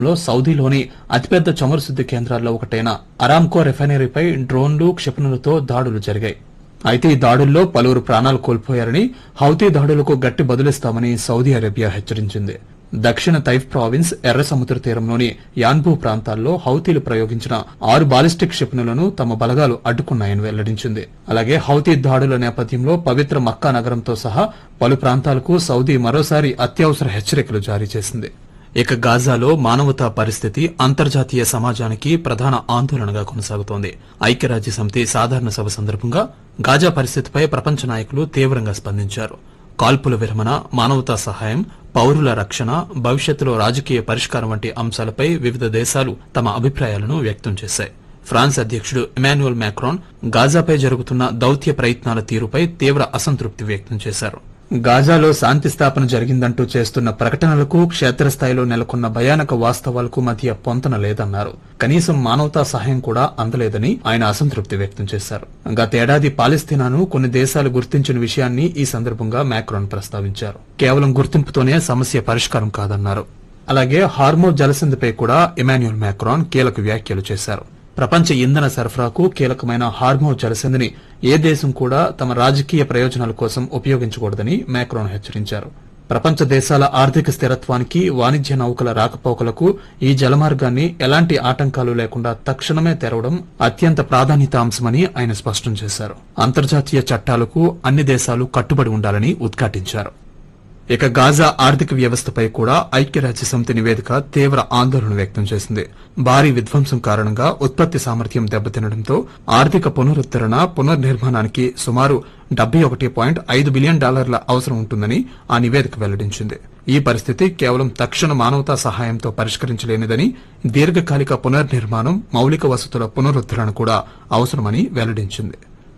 లో సౌదీలోని అతిపెద్ద చమురు శుద్ది కేంద్రాల్లో ఒకటైన అరామ్కో రిఫైనరీపై డ్రోన్లు క్షిపణులతో దాడులు జరిగాయి అయితే ఈ దాడుల్లో పలువురు ప్రాణాలు కోల్పోయారని హౌతీ దాడులకు గట్టి బదులిస్తామని సౌదీ అరేబియా హెచ్చరించింది దక్షిణ తైఫ్ ప్రావిన్స్ ఎర్ర సముద్ర తీరంలోని యాన్బూ ప్రాంతాల్లో హౌతీలు ప్రయోగించిన ఆరు బాలిస్టిక్ క్షిపణులను తమ బలగాలు అడ్డుకున్నాయని వెల్లడించింది అలాగే హౌతీ దాడుల నేపథ్యంలో పవిత్ర మక్కా నగరంతో సహా పలు ప్రాంతాలకు సౌదీ మరోసారి అత్యవసర హెచ్చరికలు జారీ చేసింది ఇక గాజాలో మానవతా పరిస్థితి అంతర్జాతీయ సమాజానికి ప్రధాన ఆందోళనగా కొనసాగుతోంది ఐక్యరాజ్య సమితి సాధారణ సభ సందర్భంగా గాజా పరిస్థితిపై ప్రపంచ నాయకులు తీవ్రంగా స్పందించారు కాల్పుల విరమణ మానవతా సహాయం పౌరుల రక్షణ భవిష్యత్తులో రాజకీయ పరిష్కారం వంటి అంశాలపై వివిధ దేశాలు తమ అభిప్రాయాలను వ్యక్తం చేశాయి ఫ్రాన్స్ అధ్యక్షుడు ఇమాన్యుయల్ మ్యాక్రాన్ గాజాపై జరుగుతున్న దౌత్య ప్రయత్నాల తీరుపై తీవ్ర అసంతృప్తి వ్యక్తం చేశారు గాజాలో శాంతి స్థాపన జరిగిందంటూ చేస్తున్న ప్రకటనలకు క్షేత్రస్థాయిలో నెలకొన్న భయానక వాస్తవాలకు మధ్య పొంతన లేదన్నారు కనీసం మానవతా సహాయం కూడా అందలేదని ఆయన అసంతృప్తి వ్యక్తం చేశారు గతేడాది పాలస్తీనాను కొన్ని దేశాలు గుర్తించిన విషయాన్ని ఈ సందర్భంగా మ్యాక్రాన్ ప్రస్తావించారు కేవలం గుర్తింపుతోనే సమస్య పరిష్కారం కాదన్నారు అలాగే హార్మో జలసంధిపై కూడా ఇమాన్యుయల్ మ్యాక్రాన్ కీలక వ్యాఖ్యలు చేశారు ప్రపంచ ఇంధన సరఫరాకు కీలకమైన హార్మో జలసంధిని ఏ దేశం కూడా తమ రాజకీయ ప్రయోజనాల కోసం ఉపయోగించకూడదని మ్యాక్రాన్ హెచ్చరించారు ప్రపంచ దేశాల ఆర్థిక స్థిరత్వానికి వాణిజ్య నౌకల రాకపోకలకు ఈ జలమార్గాన్ని ఎలాంటి ఆటంకాలు లేకుండా తక్షణమే తెరవడం అత్యంత ప్రాధాన్యత అంశమని ఆయన స్పష్టం చేశారు అంతర్జాతీయ చట్టాలకు అన్ని దేశాలు కట్టుబడి ఉండాలని ఉద్ఘాటించారు ఇక గాజా ఆర్థిక వ్యవస్థపై కూడా ఐక్యరాజ్య సమితి నివేదిక తీవ్ర ఆందోళన వ్యక్తం చేసింది భారీ విధ్వంసం కారణంగా ఉత్పత్తి సామర్థ్యం దెబ్బతినడంతో ఆర్థిక పునరుద్దరణ పునర్నిర్మాణానికి సుమారు డెబ్బై ఒకటి పాయింట్ ఐదు బిలియన్ డాలర్ల అవసరం ఉంటుందని ఆ నివేదిక వెల్లడించింది ఈ పరిస్థితి కేవలం తక్షణ మానవతా సహాయంతో పరిష్కరించలేనిదని దీర్ఘకాలిక పునర్నిర్మాణం మౌలిక వసతుల పునరుద్దరణ కూడా అవసరమని వెల్లడించింది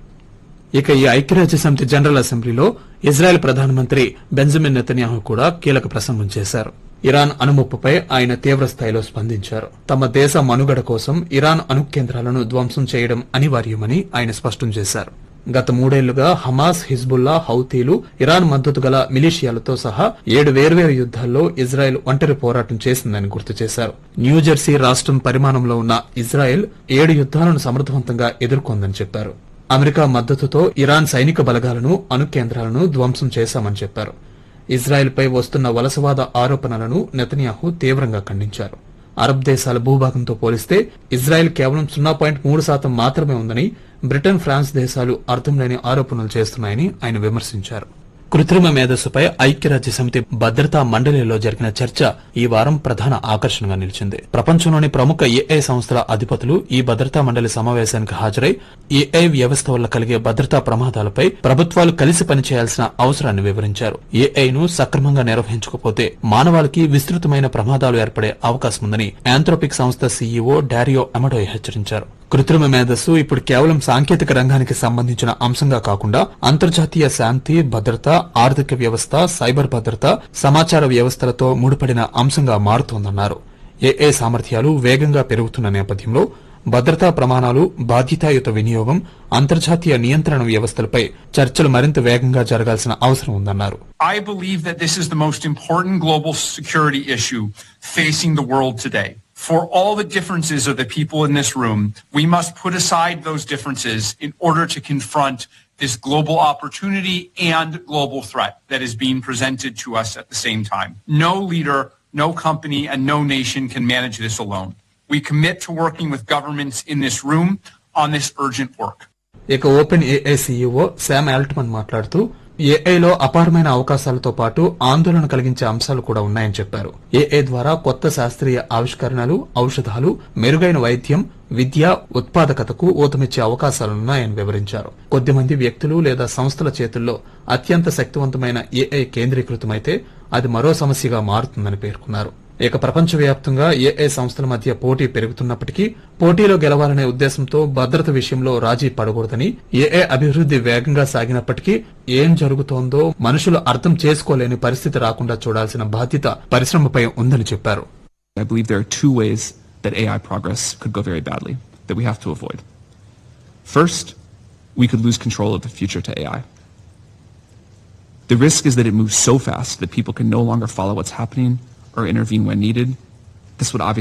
ఇక ఈ ఐక్యరాజ్య సమితి జనరల్ అసెంబ్లీలో ఇజ్రాయెల్ ప్రధానమంత్రి బెంజమిన్ నెతన్యాహు కూడా కీలక ప్రసంగం చేశారు ఇరాన్ అణుముప్పుపై ఆయన తీవ్ర స్థాయిలో స్పందించారు తమ దేశ మనుగడ కోసం ఇరాన్ అణు కేంద్రాలను ధ్వంసం చేయడం అనివార్యమని ఆయన స్పష్టం చేశారు గత మూడేళ్లుగా హమాస్ హిజ్బుల్లా హౌతీలు ఇరాన్ మద్దతు గల మిలీషియాలతో సహా ఏడు వేర్వేరు యుద్దాల్లో ఇజ్రాయెల్ ఒంటరి పోరాటం చేసిందని గుర్తు చేశారు న్యూజెర్సీ రాష్ట్రం పరిమాణంలో ఉన్న ఇజ్రాయెల్ ఏడు యుద్దాలను సమర్థవంతంగా ఎదుర్కొందని చెప్పారు అమెరికా మద్దతుతో ఇరాన్ సైనిక బలగాలను అణు కేంద్రాలను ధ్వంసం చేశామని చెప్పారు ఇజ్రాయెల్పై వస్తున్న వలసవాద ఆరోపణలను నెతన్యాహు తీవ్రంగా ఖండించారు అరబ్ దేశాల భూభాగంతో పోలిస్తే ఇజ్రాయెల్ కేవలం సున్నా పాయింట్ మూడు శాతం మాత్రమే ఉందని బ్రిటన్ ఫ్రాన్స్ దేశాలు అర్థం లేని ఆరోపణలు చేస్తున్నాయని ఆయన విమర్శించారు కృత్రిమ మేధస్సుపై ఐక్యరాజ్య సమితి భద్రతా మండలిలో జరిగిన చర్చ ఈ వారం ప్రధాన ఆకర్షణగా నిలిచింది ప్రపంచంలోని ప్రముఖ ఏఐ సంస్థల అధిపతులు ఈ భద్రతా మండలి సమావేశానికి హాజరై ఏఐ వ్యవస్థ వల్ల కలిగే భద్రతా ప్రమాదాలపై ప్రభుత్వాలు కలిసి పనిచేయాల్సిన అవసరాన్ని వివరించారు ఏఐను సక్రమంగా నిర్వహించకపోతే మానవాళికి విస్తృతమైన ప్రమాదాలు ఏర్పడే అవకాశం ఉందని యాంథ్రోపిక్ సంస్థ సీఈఓ డారియో అమడోయ్ హెచ్చరించారు కృత్రిమ మేధస్సు ఇప్పుడు కేవలం సాంకేతిక రంగానికి సంబంధించిన అంశంగా కాకుండా అంతర్జాతీయ శాంతి భద్రత ఆర్థిక వ్యవస్థ సైబర్ భద్రత సమాచార వ్యవస్థలతో ముడిపడిన అంశంగా మారుతోందన్నారు ఏఏ సామర్థ్యాలు వేగంగా పెరుగుతున్న నేపథ్యంలో భద్రతా ప్రమాణాలు బాధ్యతాయుత వినియోగం అంతర్జాతీయ నియంత్రణ వ్యవస్థలపై చర్చలు మరింత వేగంగా జరగాల్సిన అవసరం ఉందన్నారు I believe that this is the most important global security issue facing the world today. For all the differences of the people in this room, we must put aside those differences in order to confront this global opportunity and global threat that is being presented to us at the same time. No leader, no company, and no nation can manage this alone. We commit to working with governments in this room on this urgent work. ఇక open AI CEO Sam Altman మాట్లాడుతూ ఏఐలో అపారమైన అవకాశాలతో పాటు ఆందోళన కలిగించే అంశాలు కూడా ఉన్నాయని చెప్పారు ఏఐ ద్వారా కొత్త శాస్త్రీయ ఆవిష్కరణలు ఔషధాలు మెరుగైన వైద్యం విద్య ఉత్పాదకతకు ఊతమిచ్చే అవకాశాలున్నాయని వివరించారు కొద్దిమంది వ్యక్తులు లేదా సంస్థల చేతుల్లో అత్యంత శక్తివంతమైన ఏఐ కేంద్రీకృతమైతే అది మరో సమస్యగా మారుతుందని పేర్కొన్నారు ఇక ప్రపంచవ్యాప్తంగా ఏఐ సంస్థల మధ్య పోటీ పెరుగుతున్నప్పటికీ పోటీలో గెలవాలనే ఉద్దేశంతో భద్రత విషయంలో రాజీ పడకూడదని ఏఐ అభివృద్ది వేగంగా సాగినప్పటికీ ఏం జరుగుతోందో మనుషులు అర్థం చేసుకోలేని పరిస్థితి రాకుండా చూడాల్సిన బాధ్యత పరిశ్రమపై ఉందని చెప్పారు I believe there are two ways that AI progress could go very badly that we have to avoid. First, we could lose control of the future to AI. The risk is that it moves so fast that people can no longer follow what's happening or intervene when needed. This would obviously